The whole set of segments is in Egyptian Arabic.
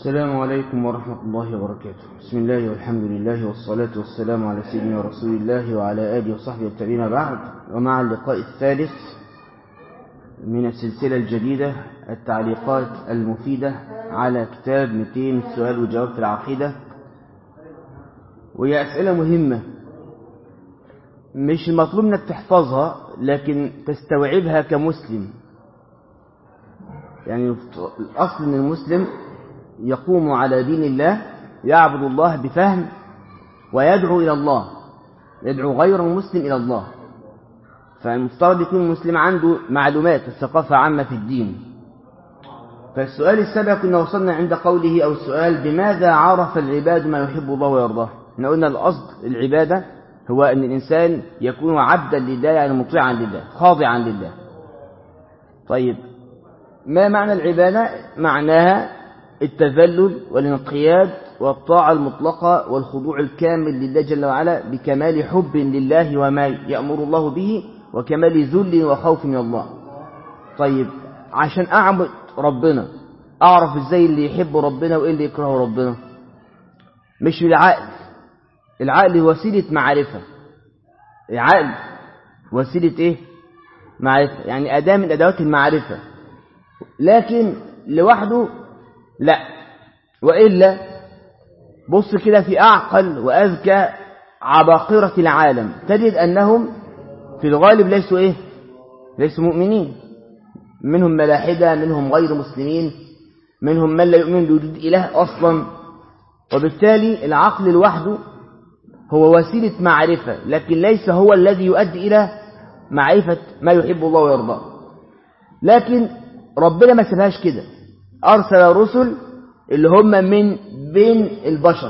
السلام عليكم ورحمة الله وبركاته بسم الله والحمد لله والصلاة والسلام على سيدنا رسول الله وعلى آله وصحبه والتابعين بعد ومع اللقاء الثالث من السلسلة الجديدة التعليقات المفيدة على كتاب 200 سؤال وجواب في العقيدة وهي أسئلة مهمة مش المطلوب انك تحفظها لكن تستوعبها كمسلم يعني الأصل ان المسلم يقوم على دين الله يعبد الله بفهم ويدعو إلى الله يدعو غير المسلم إلى الله فالمفترض يكون المسلم عنده معلومات الثقافة عامة في الدين فالسؤال السابق كنا وصلنا عند قوله أو السؤال بماذا عرف العباد ما يحب الله ويرضاه احنا قلنا القصد العبادة هو أن الإنسان يكون عبدا لله يعني مطيعا لله خاضعا لله طيب ما معنى العبادة معناها التذلل والانقياد والطاعة المطلقة والخضوع الكامل لله جل وعلا بكمال حب لله وما يأمر الله به وكمال ذل وخوف من الله طيب عشان أعبد ربنا أعرف إزاي اللي يحب ربنا وإيه اللي يكره ربنا مش بالعقل العقل وسيلة معرفة العقل وسيلة إيه معرفة يعني أداة من أدوات المعرفة لكن لوحده لا وإلا بص كده في أعقل وأذكى عباقرة العالم تجد أنهم في الغالب ليسوا إيه ليسوا مؤمنين منهم ملاحدة منهم غير مسلمين منهم من لا يؤمن بوجود إله أصلا وبالتالي العقل لوحده هو وسيلة معرفة لكن ليس هو الذي يؤدي إلى معرفة ما يحب الله ويرضاه لكن ربنا ما سبهاش كده أرسل رسل اللي هم من بين البشر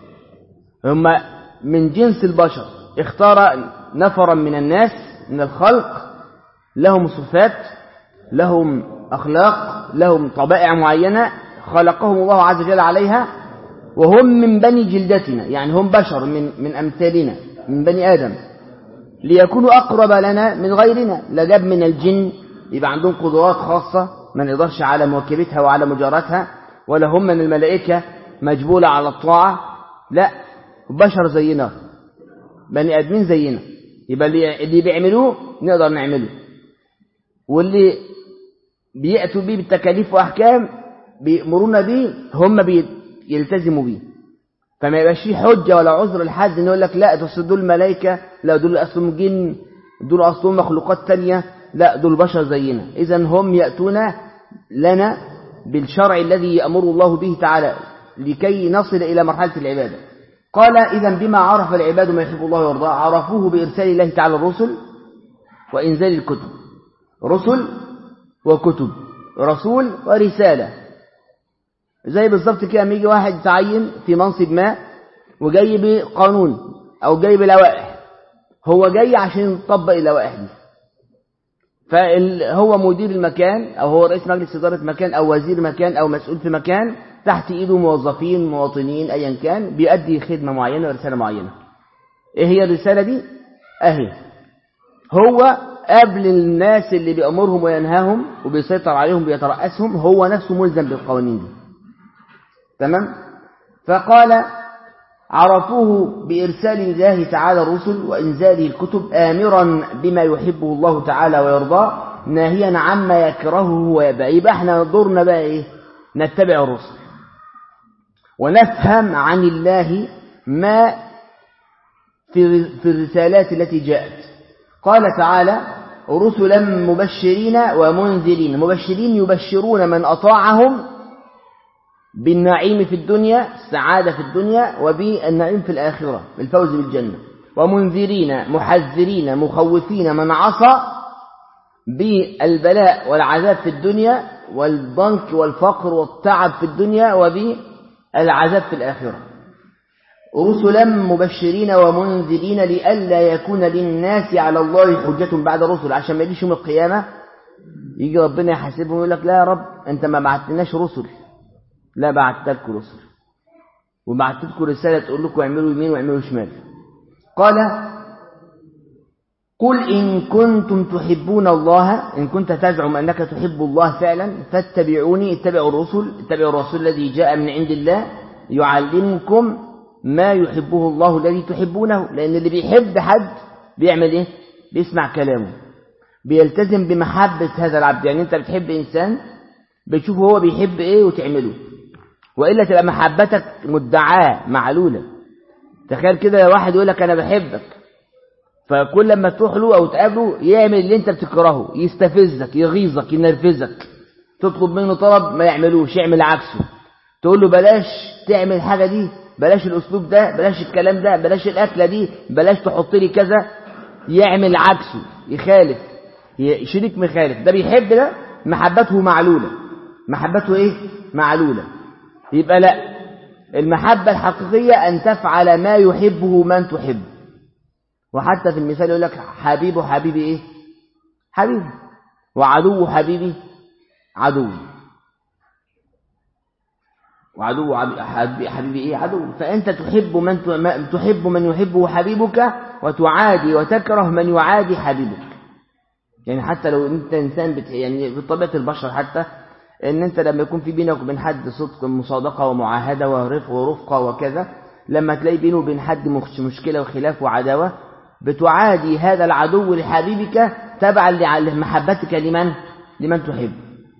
هم من جنس البشر اختار نفرا من الناس من الخلق لهم صفات لهم أخلاق لهم طبائع معينة خلقهم الله عز وجل عليها وهم من بني جلدتنا يعني هم بشر من, من أمثالنا من بني آدم ليكونوا أقرب لنا من غيرنا لجاب من الجن يبقى عندهم قدرات خاصة ما نقدرش على مواكبتها وعلى مجاراتها ولا هم من الملائكة مجبولة على الطاعة لا بشر زينا بني آدمين زينا يبقى اللي بيعملوه نقدر نعمله واللي بيأتوا بيه بالتكاليف وأحكام بيأمرونا بيه هم بيلتزموا بيه فما يبقاش فيه حجة ولا عذر لحد انه يقول لك لا دول دول ملائكة لا دول أصلهم جن دول أصلهم مخلوقات تانية لا دول بشر زينا إذا هم يأتون لنا بالشرع الذي يأمر الله به تعالى لكي نصل إلى مرحلة العبادة قال إذا بما عرف العباد ما يحب الله ويرضاه عرفوه بإرسال الله تعالى الرسل وإنزال الكتب رسل وكتب رسول ورسالة زي بالظبط كده لما يجي واحد يتعين في منصب ما وجاي بقانون أو جاي بلوائح هو جاي عشان يطبق اللوائح دي فهو مدير المكان أو هو رئيس مجلس إدارة مكان أو وزير مكان أو مسؤول في مكان تحت إيده موظفين مواطنين أيا كان بيأدي خدمة معينة ورسالة معينة إيه هي الرسالة دي؟ أهي هو قبل الناس اللي بيأمرهم وينهاهم وبيسيطر عليهم بيترأسهم هو نفسه ملزم بالقوانين دي تمام؟ فقال عرفوه بإرسال الله تعالى الرسل وإنزاله الكتب آمرا بما يحبه الله تعالى ويرضاه ناهيا عما يكرهه ويبقى يبقى احنا دورنا بقى ايه نتبع الرسل ونفهم عن الله ما في في الرسالات التي جاءت قال تعالى رسلا مبشرين ومنذرين مبشرين يبشرون من أطاعهم بالنعيم في الدنيا السعادة في الدنيا وبالنعيم في الآخرة بالفوز بالجنة ومنذرين محذرين مخوفين من عصى بالبلاء والعذاب في الدنيا والضنك والفقر والتعب في الدنيا وبالعذاب في الآخرة رسلا مبشرين ومنذرين لئلا يكون للناس على الله حجة بعد الرسل عشان ما يجيش يوم القيامة يجي ربنا يحاسبهم ويقول لك لا يا رب انت ما بعتناش رسل لا بعت لكم رسل وبعت لكم رسالة تقول لكم اعملوا يمين واعملوا شمال قال قل إن كنتم تحبون الله إن كنت تزعم أنك تحب الله فعلا فاتبعوني اتبعوا الرسل اتبعوا الرسول الذي جاء من عند الله يعلمكم ما يحبه الله الذي تحبونه لأن اللي بيحب حد بيعمل إيه؟ بيسمع كلامه بيلتزم بمحبة هذا العبد يعني أنت بتحب إنسان بتشوف هو بيحب إيه وتعمله وإلا تبقى محبتك مدعاة معلولة تخيل كده واحد يقول لك أنا بحبك فكل لما تروح له أو تقابله يعمل اللي أنت بتكرهه يستفزك يغيظك ينرفزك تطلب منه طلب ما يعملوش يعمل عكسه تقول له بلاش تعمل الحاجة دي بلاش الأسلوب ده بلاش الكلام ده بلاش الأكلة دي بلاش تحط لي كذا يعمل عكسه يخالف شريك مخالف ده بيحب ده محبته معلولة محبته ايه معلولة يبقى لا المحبة الحقيقية أن تفعل ما يحبه من تحب وحتى في المثال يقول لك حبيبه حبيبي ايه حبيبي وعدو حبيبي عدو وعدو حبيبي, حبيبي ايه عدو فانت تحب من تحب من يحبه حبيبك وتعادي وتكره من يعادي حبيبك يعني حتى لو انت انسان بت... يعني بطبيعه البشر حتى ان انت لما يكون في بينك وبين حد صدق مصادقه ومعاهده ورفق ورفقه وكذا لما تلاقي بينه وبين حد مشكله وخلاف وعداوه بتعادي هذا العدو لحبيبك تبعا لمحبتك لمن لمن تحب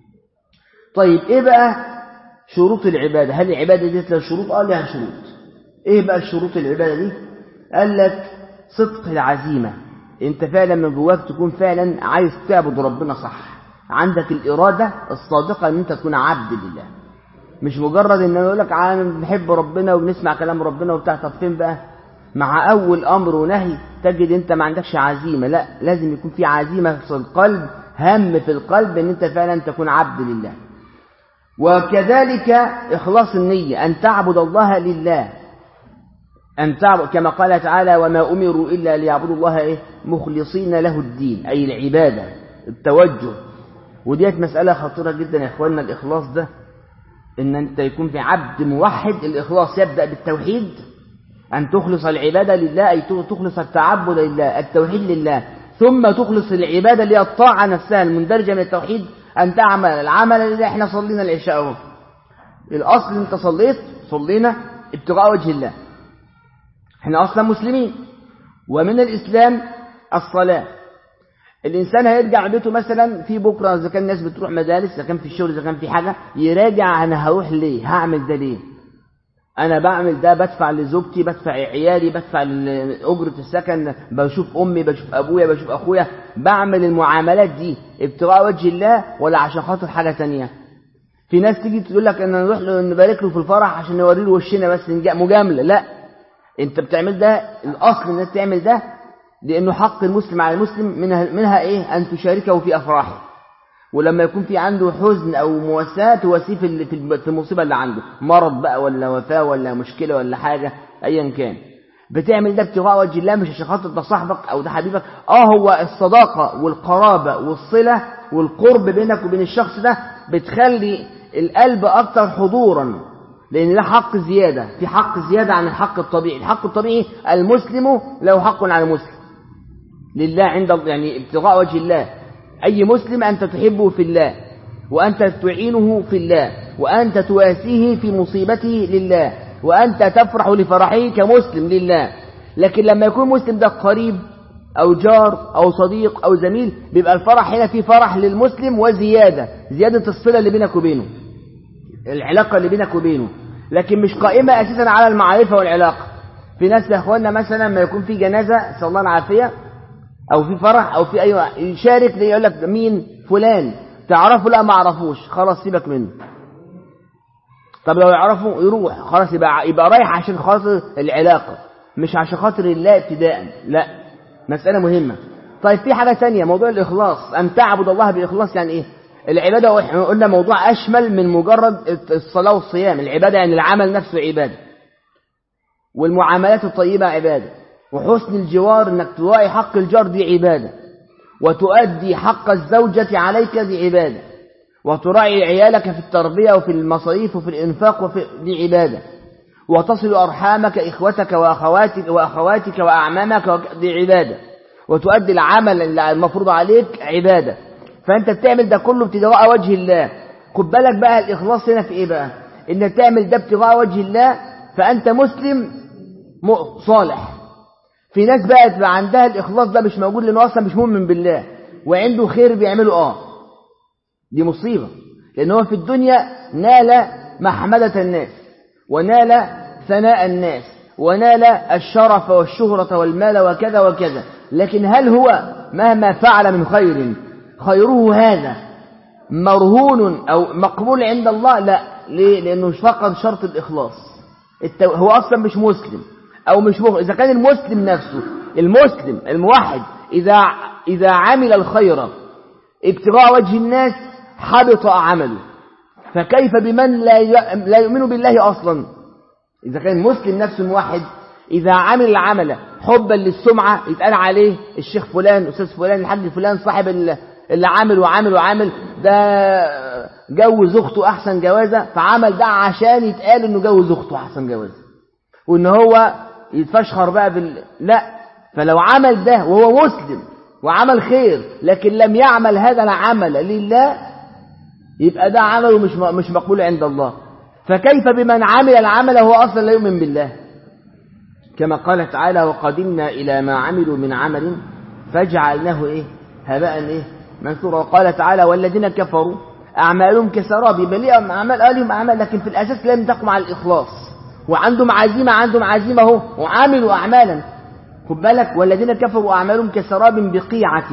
طيب ايه بقى شروط العبادة هل العبادة دي لها شروط اه لها شروط ايه بقى شروط العبادة دي قال لك صدق العزيمة انت فعلا من جواك تكون فعلا عايز تعبد ربنا صح عندك الإرادة الصادقة ان انت تكون عبد لله مش مجرد ان يقول لك انا بنحب ربنا وبنسمع كلام ربنا وبتاع طب فين بقى مع أول أمر ونهي تجد أنت ما عندكش عزيمة لا لازم يكون في عزيمة في القلب هم في القلب أن أنت فعلا تكون عبد لله وكذلك إخلاص النية أن تعبد الله لله أن تعبد كما قال تعالى وما أمروا إلا ليعبدوا الله إيه؟ مخلصين له الدين أي العبادة التوجه وديت مسألة خطيرة جدا يا إخواننا الإخلاص ده إن أنت يكون في عبد موحد الإخلاص يبدأ بالتوحيد أن تخلص العبادة لله أي تخلص التعبد لله التوحيد لله ثم تخلص العبادة اللي هي الطاعة نفسها المندرجة من التوحيد أن تعمل العمل اللي احنا صلينا العشاء اهو الأصل أنت صليت صلينا ابتغاء وجه الله احنا أصلا مسلمين ومن الإسلام الصلاة الإنسان هيرجع بيته مثلا في بكرة إذا كان الناس بتروح مدارس إذا كان في الشغل إذا كان في حاجة يراجع أنا هروح ليه هعمل ده ليه انا بعمل ده بدفع لزوجتي بدفع عيالي بدفع اجره السكن بشوف امي بشوف ابويا بشوف اخويا بعمل المعاملات دي ابتغاء وجه الله ولا عشان خاطر حاجه تانية في ناس تيجي تقول لك ان نروح له نبارك له في الفرح عشان نوري له وشنا بس مجامله لا انت بتعمل ده الاصل انك تعمل ده لانه حق المسلم على المسلم منها, منها ايه ان تشاركه في افراحه ولما يكون في عنده حزن او مواساة تواسيه في في المصيبه اللي عنده مرض بقى ولا وفاه ولا مشكله ولا حاجه ايا كان بتعمل ده ابتغاء وجه الله مش عشان خاطر ده صاحبك او ده حبيبك اه هو الصداقه والقرابه والصله والقرب بينك وبين الشخص ده بتخلي القلب اكثر حضورا لان ده حق زياده في حق زياده عن الحق الطبيعي الحق الطبيعي المسلم له حق على المسلم لله عند يعني ابتغاء وجه الله أي مسلم أنت تحبه في الله وأنت تعينه في الله وأنت تواسيه في مصيبته لله وأنت تفرح لفرحه كمسلم لله لكن لما يكون مسلم ده قريب أو جار أو صديق أو زميل بيبقى الفرح هنا في فرح للمسلم وزيادة زيادة الصلة اللي بينك وبينه العلاقة اللي بينك وبينه لكن مش قائمة أساسا على المعرفة والعلاقة في ناس يا أخواننا مثلا لما يكون في جنازة صلى الله العافية او في فرح او في اي يشارك ليه يقول لك مين فلان تعرفه لا ما اعرفوش خلاص سيبك منه طب لو يعرفه يروح خلاص يبقى يبقى رايح عشان خاطر العلاقه مش عشان خاطر الله ابتداء لا مساله مهمه طيب في حاجه ثانيه موضوع الاخلاص ان تعبد الله باخلاص يعني ايه العباده احنا قلنا موضوع اشمل من مجرد الصلاه والصيام العباده يعني العمل نفسه عباده والمعاملات الطيبه عباده وحسن الجوار انك تراعي حق الجار دي عبادة وتؤدي حق الزوجة عليك دي عبادة وتراعي عيالك في التربية وفي المصاريف وفي الإنفاق وفي دي عبادة وتصل أرحامك إخوتك وأخواتك وأخواتك وأعمامك دي عبادة وتؤدي العمل اللي المفروض عليك عبادة فأنت بتعمل ده كله ابتغاء وجه الله خد بالك بقى الإخلاص هنا في إيه بقى إنك تعمل ده ابتغاء وجه الله فأنت مسلم صالح في ناس بقى تبقى عندها الإخلاص ده مش موجود لأنه أصلا مش مؤمن بالله وعنده خير بيعمله آه دي مصيبة لأن هو في الدنيا نال محمدة الناس ونال ثناء الناس ونال الشرف والشهرة والمال وكذا وكذا لكن هل هو مهما فعل من خير خيره هذا مرهون أو مقبول عند الله لا ليه لأنه فقد شرط الإخلاص هو أصلا مش مسلم أو مش مخ... إذا كان المسلم نفسه المسلم الموحد إذا إذا عمل الخير ابتغاء وجه الناس حبط عمله فكيف بمن لا ي... لا يؤمن بالله أصلا إذا كان المسلم نفسه الموحد إذا عمل العمل حبا للسمعة يتقال عليه الشيخ فلان أستاذ فلان الحاج فلان صاحب اللي عامل وعامل وعامل ده جوز أخته أحسن جوازة فعمل ده عشان يتقال إنه جوز أخته أحسن جوازة وإن هو يتفشخر بقى بال... لا فلو عمل ده وهو مسلم وعمل خير لكن لم يعمل هذا العمل لله يبقى ده عمله مش مش مقبول عند الله فكيف بمن عمل العمل وهو أصلا لا يؤمن بالله كما قال تعالى وقدمنا إلى ما عملوا من عمل فجعلناه إيه هباء إيه منثورا وقال تعالى والذين كفروا أعمالهم كسراب بليئة أعمال آلهم أعمال لكن في الأساس لم تقم على الإخلاص وعندهم عزيمة عندهم عزيمة اهو وعاملوا أعمالا خد بالك والذين كفروا أعمالهم كسراب بقيعة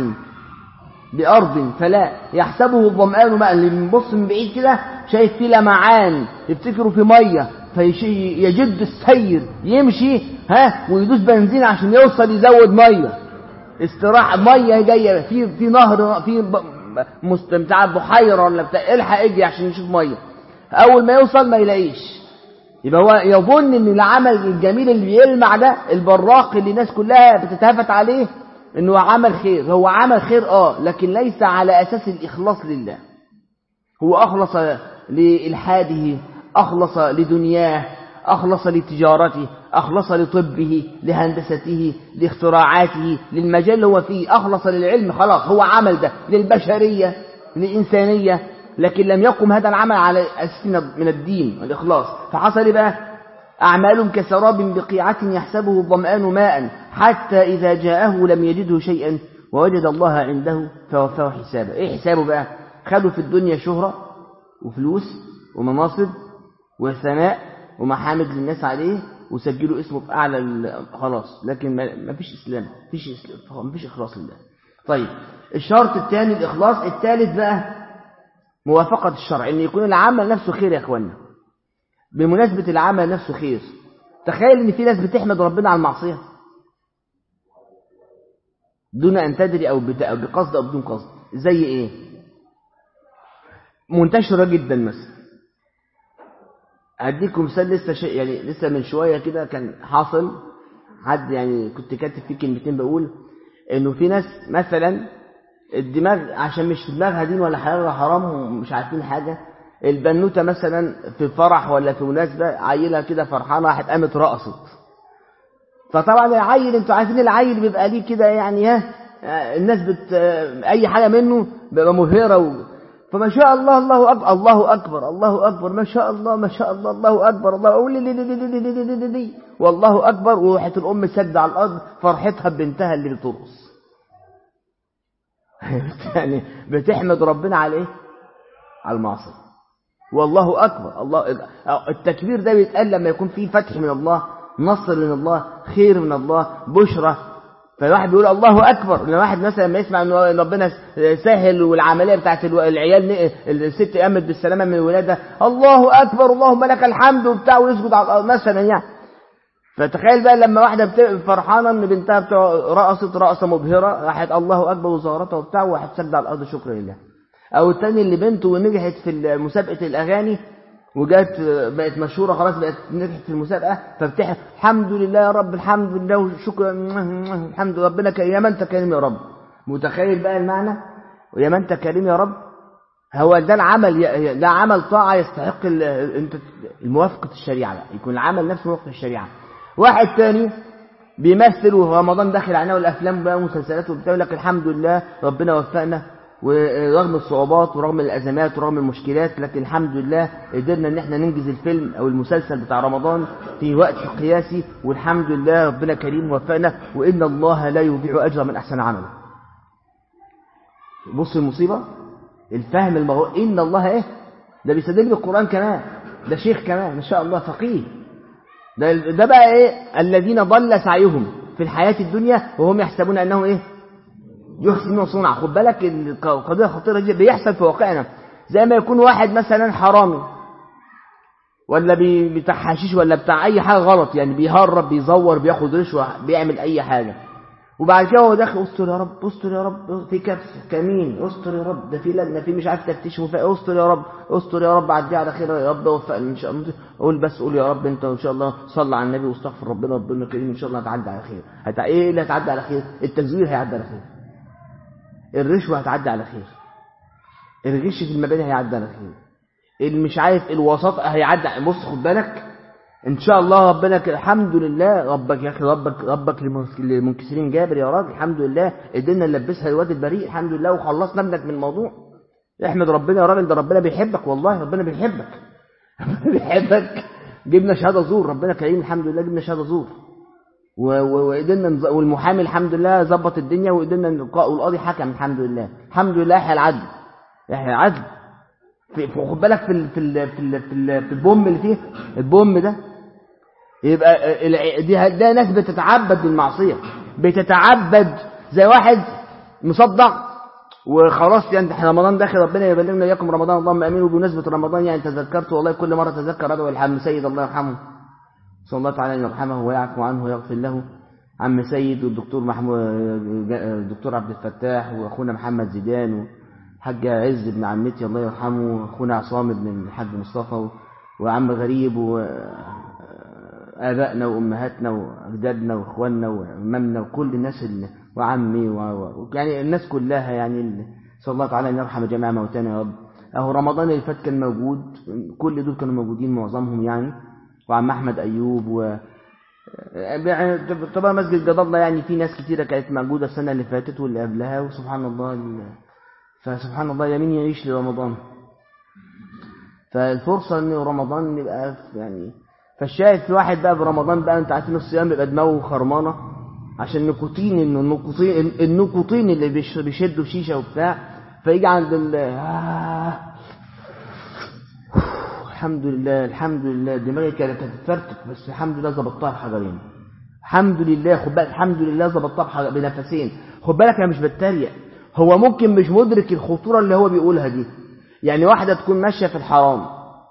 بأرض فلا يحسبه الظمآن ماء اللي بنبص من بعيد كده شايف فيه لمعان يفتكروا في مية فيجد السير يمشي ها ويدوس بنزين عشان يوصل يزود مية استراحة مية جاية في في نهر في مستمتع بحيرة ولا بتاع الحق اجي عشان يشوف مية أول ما يوصل ما يلاقيش يبقى هو يظن ان العمل الجميل اللي بيلمع ده البراق اللي الناس كلها بتتهافت عليه انه عمل خير هو عمل خير اه لكن ليس على اساس الاخلاص لله هو اخلص لالحاده اخلص لدنياه اخلص لتجارته اخلص لطبه لهندسته لاختراعاته للمجال اللي هو فيه اخلص للعلم خلاص هو عمل ده للبشريه للانسانيه لكن لم يقم هذا العمل على أساس من الدين والإخلاص فحصل إيه بقى أعمالهم كسراب بقيعة يحسبه الظمآن ماء حتى إذا جاءه لم يجده شيئا ووجد الله عنده فوفاه حسابه إيه حسابه بقى خدوا في الدنيا شهرة وفلوس ومناصب وثناء ومحامد للناس عليه وسجلوا اسمه في أعلى خلاص لكن ما فيش إسلام ما فيش إسلام ما فيش إخلاص لله طيب الشرط الثاني الإخلاص الثالث بقى موافقة الشرع ان يكون العمل نفسه خير يا اخوانا بمناسبة العمل نفسه خير تخيل ان في ناس بتحمد ربنا على المعصية دون ان تدري او بقصد او بدون قصد زي ايه منتشرة جدا مثلا هديكم مثال لسه شيء يعني لسه من شوية كده كان حاصل حد يعني كنت كاتب فيه كلمتين بقول انه في ناس مثلا الدماغ عشان مش في دماغها دين ولا حلال ولا حرام ومش عارفين حاجة البنوتة مثلا في فرح ولا في مناسبة عيلة كده فرحانة راحت قامت رقصت فطبعا العيل انتوا عارفين العيل بيبقى ليه كده يعني ها الناس بت اي حاجة منه بيبقى مبهرة و... فما شاء الله الله أكبر الله أكبر الله أكبر ما شاء الله ما شاء الله الله أكبر الله أقول لي لي لي لي لي لي لي والله أكبر وراحت الأم سد على الأرض فرحتها ببنتها اللي بترقص يعني بتحمد ربنا على ايه على المعصيه والله اكبر الله التكبير ده بيتقال لما يكون فيه فتح من الله نصر من الله خير من الله بشرى فالواحد بيقول الله اكبر لما واحد مثلا لما يسمع ان ربنا سهل والعمليه بتاعت العيال الست قامت بالسلامه من الولاده الله اكبر اللهم لك الحمد وبتاع ويسجد على الارض مثلا يعني فتخيل بقى لما واحدة فرحانة ان بنتها بتوع رقصت رقصة مبهرة راحت الله أكبر وزارتها وبتاع وراحت سجد على الأرض شكرا لله أو التاني اللي بنته نجحت في مسابقة الأغاني وجات بقت مشهورة خلاص بقت نجحت في المسابقة فبتحب الحمد لله يا رب الحمد لله وشكرا الحمد ربنا يا من أنت كريم يا رب متخيل بقى المعنى ويا من أنت كريم يا رب هو ده العمل ده عمل طاعة يستحق الموافقة الشريعة بقى. يكون العمل نفسه موافق الشريعة واحد تاني بيمثلوا رمضان داخل علينا والافلام بقى ومسلسلات وبتاع يقول لك الحمد لله ربنا وفقنا ورغم الصعوبات ورغم الازمات ورغم المشكلات لكن الحمد لله قدرنا ان احنا ننجز الفيلم او المسلسل بتاع رمضان في وقت قياسي والحمد لله ربنا كريم ووفقنا وان الله لا يضيع اجر من احسن عمله بص المصيبه الفهم المغرور ان الله ايه ده بيستدل بالقران كمان ده شيخ كمان ما شاء الله فقيه ده, ده بقى ايه الذين ضل سعيهم في الحياه الدنيا وهم يحسبون انهم ايه يحسنون صنعا خد بالك القضيه خطيره جدا بيحصل في واقعنا زي ما يكون واحد مثلا حرامي ولا بتاع حشيش ولا بتاع اي حاجه غلط يعني بيهرب بيزور بياخد رشوه بيعمل اي حاجه وبعد كده هو داخل استر يا رب استر يا رب في كبس كمين استر يا رب ده في لجنه في مش عارف تفتيش وفاء استر يا رب استر يا رب عدي على خير يا رب وفقني ان شاء الله قول بس قول يا رب انت ان شاء الله صلي على النبي واستغفر ربنا ربنا كريم ان شاء الله هتعدي على خير هتع... ايه اللي هتعدي على خير التزوير هيعدي على خير الرشوه هتعدي على خير الغش في المباني هيعدي على خير اللي مش عارف الوساطه هيعدي بص خد بالك ان شاء الله ربنا الحمد لله ربك يا اخي ربك ربك للمنكسرين جابر يا راجل الحمد لله قدرنا نلبسها الواد البريء الحمد لله وخلصنا ابنك من الموضوع احمد ربنا يا راجل ده ربنا بيحبك والله ربنا بيحبك ربنا بيحبك جبنا شهاده زور ربنا كريم الحمد لله جبنا شهاده زور وقدرنا والمحامي الحمد لله ظبط الدنيا وقدرنا والقاضي حكم الحمد لله الحمد لله احيا العدل احيا العدل خد بالك في ال في ال في ال في, ال في البوم اللي فيه البوم ده يبقى دي ده ناس بتتعبد بالمعصيه بتتعبد زي واحد مصدع وخلاص يعني احنا رمضان داخل ربنا يبلغنا اياكم رمضان اللهم امين وبمناسبه رمضان يعني تذكرت والله كل مره تذكر ادعو الحم سيد الله يرحمه صلى الله تعالى ان يرحمه ويعفو عنه ويغفر له عم سيد والدكتور محمود الدكتور عبد الفتاح واخونا محمد زيدان وحاج عز بن عمتي الله يرحمه واخونا عصام بن الحاج مصطفى وعم غريب وآبائنا وأمهاتنا وأجدادنا وإخواننا وأمامنا وكل الناس اللي وعمي و... و... يعني الناس كلها يعني صلى الله تعالى أن يرحم جميع موتانا يا رب أهو رمضان اللي فات كان موجود كل دول كانوا موجودين معظمهم يعني وعم أحمد أيوب و طبعا مسجد جد الله يعني في ناس كتيرة كانت موجودة السنة اللي فاتت واللي قبلها وسبحان الله ال... فسبحان الله يمين يعيش لرمضان فالفرصة ان رمضان يبقى يعني فالشاهد في واحد بقى برمضان بقى انت عارفين الصيام بيبقى دماغه خرمانة عشان نيكوتين انه النيكوتين النيكوتين اللي بيشدوا شيشة وبتاع فيجي عند ال آه الحمد لله الحمد لله دماغي كانت هتتفرتك بس الحمد لله ظبطتها بحجرين الحمد لله خد بالك الحمد لله ظبطتها بنفسين خد بالك انا مش بتريق هو ممكن مش مدرك الخطورة اللي هو بيقولها دي يعني واحدة تكون ماشية في الحرام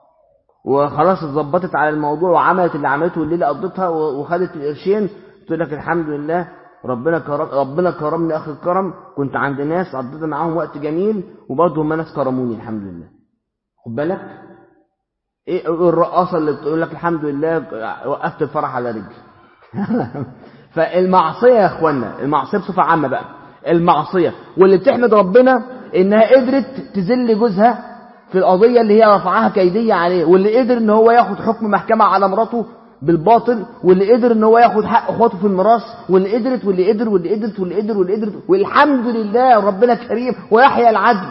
وخلاص اتظبطت على الموضوع وعملت اللي عملته والليلة قضتها وخدت القرشين تقول لك الحمد لله ربنا كرم ربنا كرمني اخر الكرم كنت عند ناس قضيت معاهم وقت جميل وبرضه هم ناس كرموني الحمد لله خد بالك ايه الرقاصه اللي بتقول لك الحمد لله وقفت الفرح على رجلي فالمعصيه يا اخوانا المعصيه بصفه عامه بقى المعصيه واللي بتحمد ربنا انها قدرت تذل جوزها في القضيه اللي هي رفعها كيديه عليه واللي قدر ان هو ياخد حكم محكمه على مراته بالباطل واللي قدر ان هو ياخد حق اخواته في الميراث واللي قدرت واللي قدر واللي قدرت واللي قدر واللي قدرت والحمد لله ربنا كريم ويحيى العدل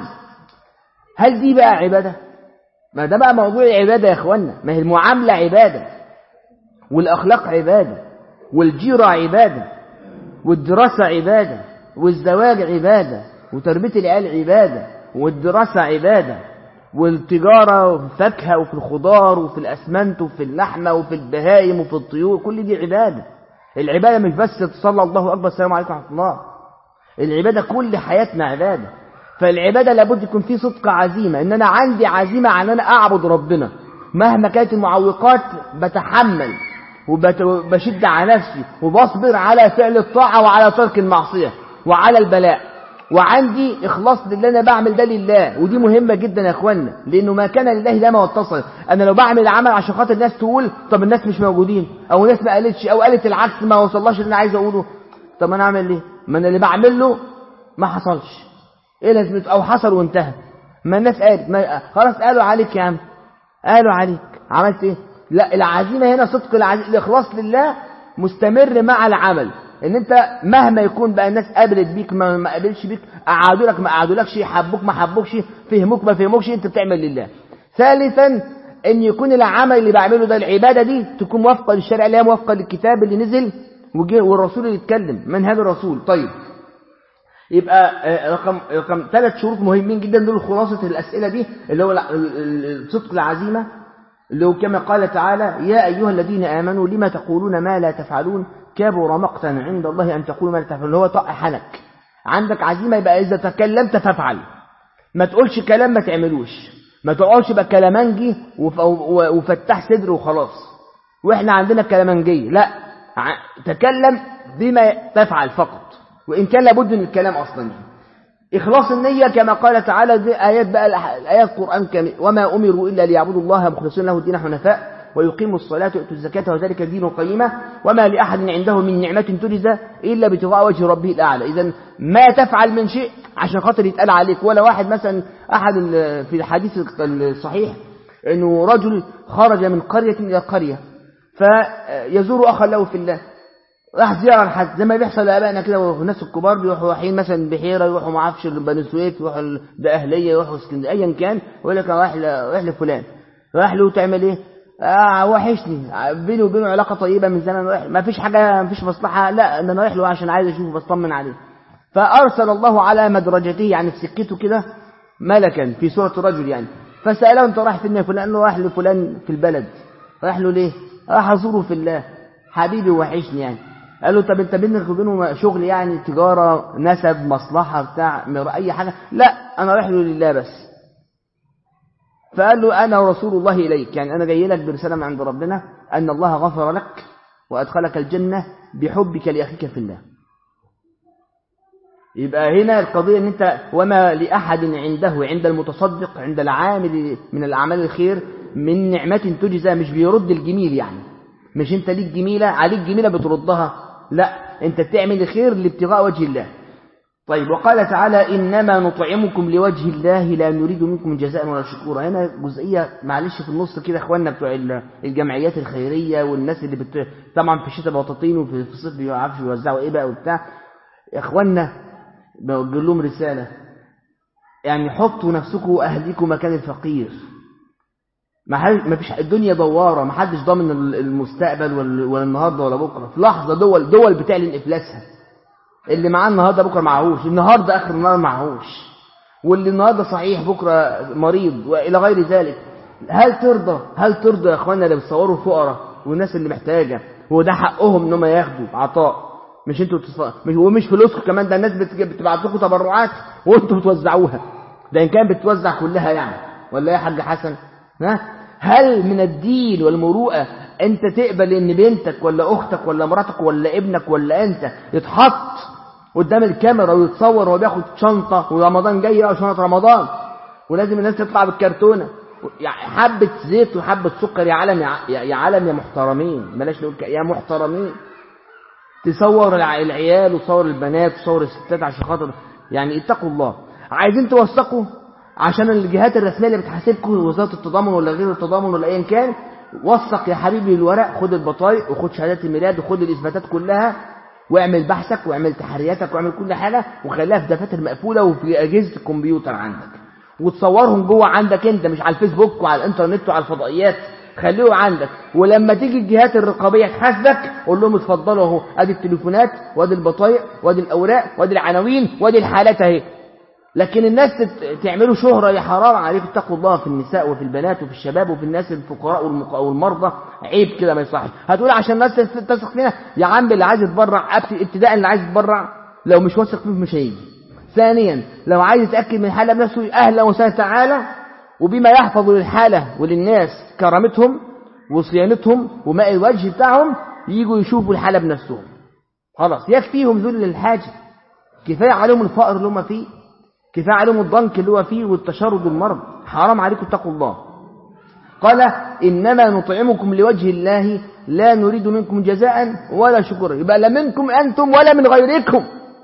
هل دي بقى عباده ما ده بقى موضوع عباده يا اخوانا ما هي المعامله عباده والاخلاق عباده والجيره عباده والدراسه عباده والزواج عباده وتربيه العيال عباده والدراسه عباده والتجارة وفي الفاكهة وفي الخضار وفي الأسمنت وفي اللحمة وفي البهائم وفي الطيور كل دي عبادة العبادة مش بس تصلى الله أكبر السلام عليكم ورحمة الله العبادة كل حياتنا عبادة فالعبادة لابد يكون فيه صدق عزيمة إن أنا عندي عزيمة على أن أنا أعبد ربنا مهما كانت المعوقات بتحمل وبشد على نفسي وبصبر على فعل الطاعة وعلى ترك المعصية وعلى البلاء وعندي إخلاص لله أنا بعمل ده لله ودي مهمة جدا يا أخوانا لأنه ما كان لله لا ما اتصل أنا لو بعمل عمل عشان خاطر الناس تقول طب الناس مش موجودين أو الناس ما قالتش أو قالت العكس ما وصلهاش اللي أنا عايز أقوله طب أنا أعمل ليه؟ ما أنا اللي بعمل له ما حصلش إيه لازمته أو حصل وانتهى ما الناس قالت ما خلاص قالوا عليك يا عم قالوا عليك عملت إيه؟ لا العزيمة هنا صدق العزيمة الإخلاص لله مستمر مع العمل ان انت مهما يكون بقى الناس قابلت بيك ما ما قابلش بيك قعدوا لك ما قعدولكش حبوك ما حبوكش فهموك ما فهموكش انت بتعمل لله ثالثا ان يكون العمل اللي بعمله ده العباده دي تكون موافقه للشرع اللي هي موافقه للكتاب اللي نزل وجه- والرسول اللي اتكلم من هذا الرسول طيب يبقى آه، رقم رقم ثلاث شروط مهمين جدا دول خلاصه الاسئله دي اللي هو الع- ال- ال- الصدق العزيمه اللي هو كما قال تعالى يا ايها الذين امنوا لما تقولون ما لا تفعلون كبر مقتا عند الله ان تقولوا ما لا تفعلون اللي هو طق حنك عندك عزيمه يبقى اذا تكلمت فافعل ما تقولش كلام ما تعملوش ما تقعدش بقى كلامنجي وف- و- وفتح صدر وخلاص واحنا عندنا كلامنجي لا ع- تكلم بما تفعل فقط وان كان لابد من الكلام اصلا إخلاص النية كما قال تعالى دي آيات بقى الأح- آيات القرآن كامل وما أمروا إلا ليعبدوا الله مخلصين له الدين حنفاء ويقيموا الصلاة ويؤتوا الزكاة وذلك دين القيمة وما لأحد عنده من نعمة تجزى إلا ابتغاء وجه ربه الأعلى إذا ما تفعل من شيء عشان خاطر يتقال عليك ولا واحد مثلا أحد ال- في الحديث الصحيح أنه رجل خرج من قرية إلى قرية فيزور أخا له في الله راح زيارة لحد زي ما بيحصل لآبائنا كده والناس الكبار بيروحوا رايحين مثلا بحيرة يروحوا ما اعرفش بني سويف يروحوا ال- ده أهلية يروحوا اسكندرية أيا كان ويقول لك أنا رايح ل- رايح لفلان رايح له تعمل إيه؟ آه وحشني بيني وبينه علاقة طيبة من زمان رايح ما فيش حاجة ما فيش مصلحة لا ده أنا رايح له عشان عايز أشوفه بطمن عليه فأرسل الله على مدرجته يعني في سكته كده ملكا في صورة رجل يعني فسأله أنت رايح فين يا فلان؟ قال له رايح لفلان في البلد رايح له ليه؟ راح أزوره في الله حبيبي وحشني يعني قال له طب انت بينك وبينه شغل يعني تجارة نسب مصلحة بتاع مر- أي حاجة لا أنا رايح له لله بس فقال له أنا رسول الله إليك يعني أنا جاي لك برسالة من عند ربنا أن الله غفر لك وأدخلك الجنة بحبك لأخيك في الله يبقى هنا القضية ان انت وما لأحد عنده عند المتصدق عند العامل من الأعمال الخير من نعمة تجزى مش بيرد الجميل يعني مش انت ليك جميلة عليك جميلة بتردها لا انت بتعمل الخير لابتغاء وجه الله طيب وقال تعالى إنما نطعمكم لوجه الله لا نريد منكم جزاء ولا شكورا هنا جزئية معلش في النص كده اخواننا بتوع ال- الجمعيات الخيرية والناس اللي بت... طبعا في الشتاء بطاطين وفي في الصيف بيعرفش يوزعوا ايه بقى وبتاع يا اخواننا بوجه لهم رسالة يعني حطوا نفسكم واهليكم مكان الفقير ما حد- ما فيش الدنيا دواره ما حدش ضامن ال- المستقبل ولا ولا النهارده ولا بكره في لحظه دول دول بتعلن افلاسها اللي معاه النهارده بكره معهوش النهارده اخر النهار معهوش واللي النهارده صحيح بكره مريض والى غير ذلك هل ترضى هل ترضى يا اخوانا اللي بتصوروا الفقراء والناس اللي محتاجه هو ده حقهم ان هم ياخدوا عطاء مش انتوا بتص... مش ومش فلوسكم كمان ده الناس بتج- بتبعت لكم تبرعات وانتوا بتوزعوها ده ان كان بتوزع كلها يعني ولا ايه يا حاج حسن ها هل من الدين والمروءه انت تقبل ان بنتك ولا اختك ولا مراتك ولا ابنك ولا انت يتحط قدام الكاميرا ويتصور وهو بياخد شنطه ورمضان جاي يقع شنطه رمضان ولازم الناس تطلع بالكرتونه يعني حبه زيت وحبه سكر يا عالم يا ع- يا عالم يا محترمين بلاش نقول ك- يا محترمين تصور الع- العيال وتصور البنات وتصور الستات عشان خاطر يعني اتقوا الله عايزين توثقوا عشان الجهات الرسميه اللي بتحاسبكم وزاره التضامن ولا غير التضامن ولا ايا كان وثق يا حبيبي الورق خد البطايق وخد شهادات الميلاد وخد الاثباتات كلها واعمل بحثك واعمل تحرياتك واعمل كل حاجه وخليها في دفاتر مقفوله وفي اجهزه الكمبيوتر عندك وتصورهم جوه عندك انت مش على الفيسبوك وعلى الانترنت وعلى الفضائيات خليه عندك ولما تيجي الجهات الرقابيه تحاسبك قول لهم اتفضلوا اهو ادي التليفونات وادي البطايق وادي الاوراق وادي العناوين وادي الحالات اهي لكن الناس تت- تعملوا شهرة يا حرام عليكم اتقوا الله في النساء وفي البنات وفي الشباب وفي الناس الفقراء والمق- والمرضى عيب كده ما يصحش هتقول عشان الناس تس- تثق فينا يا عم اللي عايز يتبرع أبت- ابتداء اللي عايز يتبرع لو مش واثق فيه مش هيجي ثانيا لو عايز يتأكد من الحالة بنفسه أهلا وسهلا تعالى وبما يحفظ للحالة وللناس كرامتهم وصيانتهم وماء الوجه بتاعهم يجوا يشوفوا الحالة بنفسهم خلاص يكفيهم ذل الحاجة كفاية عليهم الفقر اللي هم فيه كفاية عليهم الضنك اللي هو فيه والتشرد والمرض حرام عليكم اتقوا الله قال إنما نطعمكم لوجه الله لا نريد منكم جزاء ولا شكرا يبقى لا منكم أنتم ولا من غيركم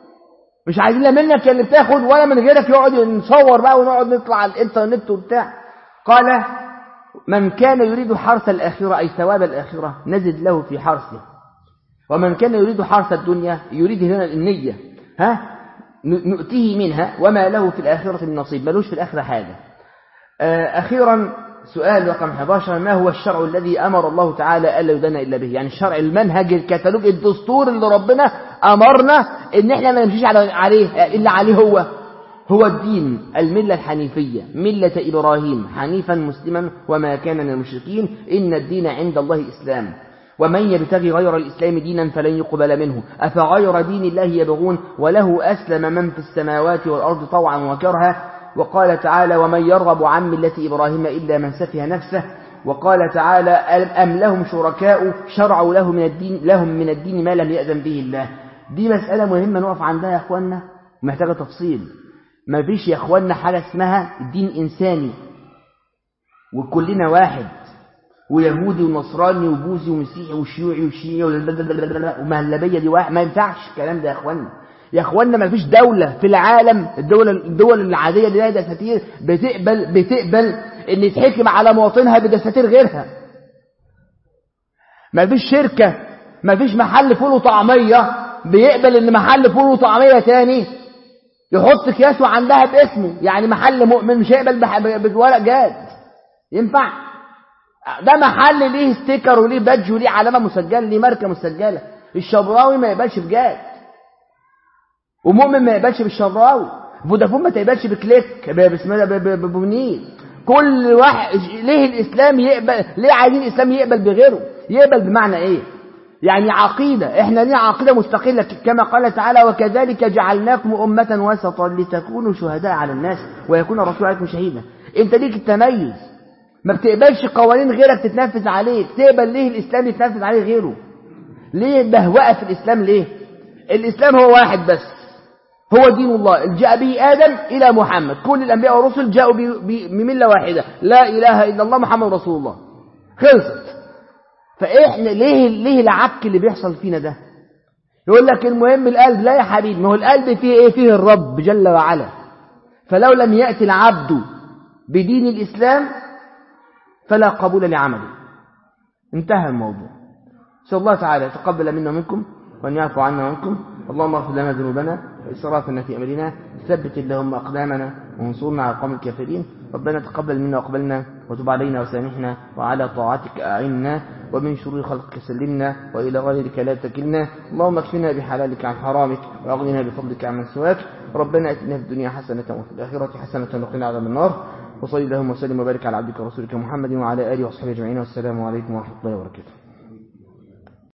مش عايزين لا منك يا اللي بتاخد ولا من غيرك يقعد نصور بقى ونقعد نطلع على الانترنت وبتاع قال من كان يريد حرث الآخرة أي ثواب الآخرة نزد له في حرثه ومن كان يريد حرث الدنيا يريد هنا النية ها نؤتيه منها وما له في الآخرة من نصيب ملوش في الآخرة حاجة أخيرا سؤال رقم 11 ما هو الشرع الذي أمر الله تعالى ألا يدنا إلا به يعني الشرع المنهج الكتالوج الدستور اللي ربنا أمرنا إن إحنا ما نمشيش عليه إلا عليه هو هو الدين الملة الحنيفية ملة إبراهيم حنيفا مسلما وما كان من المشركين إن الدين عند الله إسلام ومن يبتغي غير الإسلام دينا فلن يقبل منه أفغير دين الله يبغون وله أسلم من في السماوات والأرض طوعا وكرها وقال تعالى ومن يرغب عن ملة إبراهيم إلا من سفه نفسه وقال تعالى أم لهم شركاء شرعوا له من الدين لهم من الدين ما لم يأذن به الله دي مسألة مهمة نقف عندها يا أخوانا محتاجة تفصيل ما فيش يا أخوانا حاجة اسمها دين إنساني وكلنا واحد ويهودي ونصراني وبوذي ومسيحي وشيوعي وشيعي ومهلبية دي واحد ما ينفعش الكلام ده يا أخوانا يا اخوانا ما فيش دولة في العالم الدول الدول العادية اللي لها دساتير بتقبل بتقبل ان يتحكم على مواطنها بدساتير غيرها ما فيش شركة ما فيش محل فول وطعمية بيقبل ان محل فول وطعمية تاني يحط كياسه عندها باسمه يعني محل مؤمن مش هيقبل بورق جاد ينفع ده محل ليه ستيكر وليه بادج وليه علامة مسجلة ليه ماركة مسجلة الشبراوي ما يقبلش بجاد ومؤمن ما يقبلش بالشراوي فودافون ما تقبلش بكليك بسم الله بمنير كل واحد ليه الاسلام يقبل ليه عايزين الاسلام يقبل بغيره يقبل بمعنى ايه يعني عقيدة احنا ليه عقيدة مستقلة كما قال تعالى وكذلك جعلناكم أمة وسطا لتكونوا شهداء على الناس ويكون الرسول عليكم شهيدا انت ليك التميز ما بتقبلش قوانين غيرك تتنفذ عليك تقبل ليه الاسلام يتنفذ عليه غيره ليه بهوأة في الاسلام ليه الاسلام هو واحد بس هو دين الله جاء به آدم إلى محمد كل الأنبياء والرسل جاءوا بملة واحدة لا إله إلا الله محمد رسول الله خلصت فإحنا ليه ليه العك اللي بيحصل فينا ده يقول لك المهم القلب لا يا حبيبي ما هو القلب فيه إيه فيه الرب جل وعلا فلو لم يأتي العبد بدين الإسلام فلا قبول لعمله انتهى الموضوع نسأل الله تعالى يتقبل منا ومنكم وأن يعفو عنا وعنكم اللهم اغفر لنا ذنوبنا وإسرافنا في أمرنا ثبت اللهم أقدامنا وانصرنا على القوم الكافرين ربنا تقبل منا وقبلنا وتب علينا وسامحنا وعلى طاعتك أعنا ومن شرور خلقك سلمنا وإلى غيرك لا تكلنا اللهم اكفنا بحلالك عن حرامك وأغننا بفضلك عن من سواك ربنا اتنا في الدنيا حسنة وفي الآخرة حسنة وقنا عذاب النار وصلي اللهم وسلم وبارك على عبدك ورسولك محمد وعلى آله وصحبه أجمعين والسلام عليكم ورحمة الله وبركاته